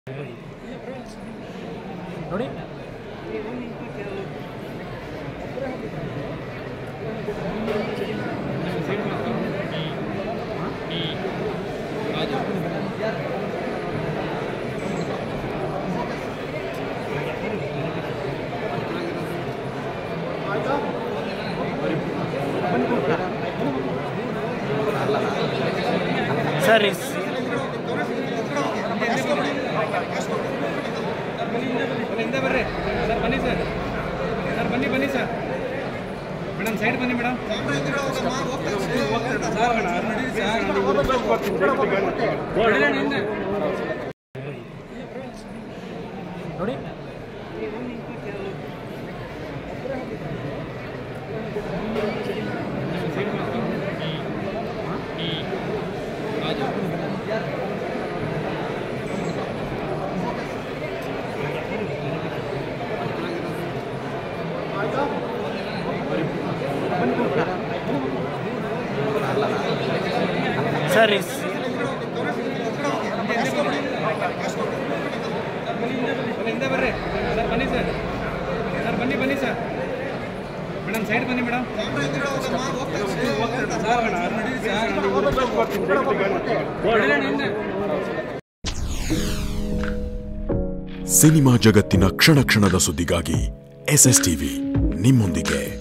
ನೋಡಿ ಸರ್ ಇಸ್ ಹಿಂದೆ ಬರ್ರಿ ಸರ್ ಬನ್ನಿ ಸರ್ ಸರ್ ಬನ್ನಿ ಬನ್ನಿ ಸರ್ ಮೇಡಮ್ ಸೈಡ್ ಬನ್ನಿ ಮೇಡಮ್ ನೋಡಿ ಸರ್ ಇಸ್ ಹಿಂದೆ ಬರ್ರಿ ಸರ್ ಬನ್ನಿ ಸರ್ ಸರ್ ಬನ್ನಿ ಬನ್ನಿ ಸರ್ ಮೇಡಮ್ ಸೈಡ್ ಬನ್ನಿ ಮೇಡಮ್ ಸಿನಿಮಾ ಜಗತ್ತಿನ ಕ್ಷಣ ಕ್ಷಣದ ಸುದ್ದಿಗಾಗಿ ಎಸ್ ಎಸ್ ಟಿವಿ ನಿಮ್ಮೊಂದಿಗೆ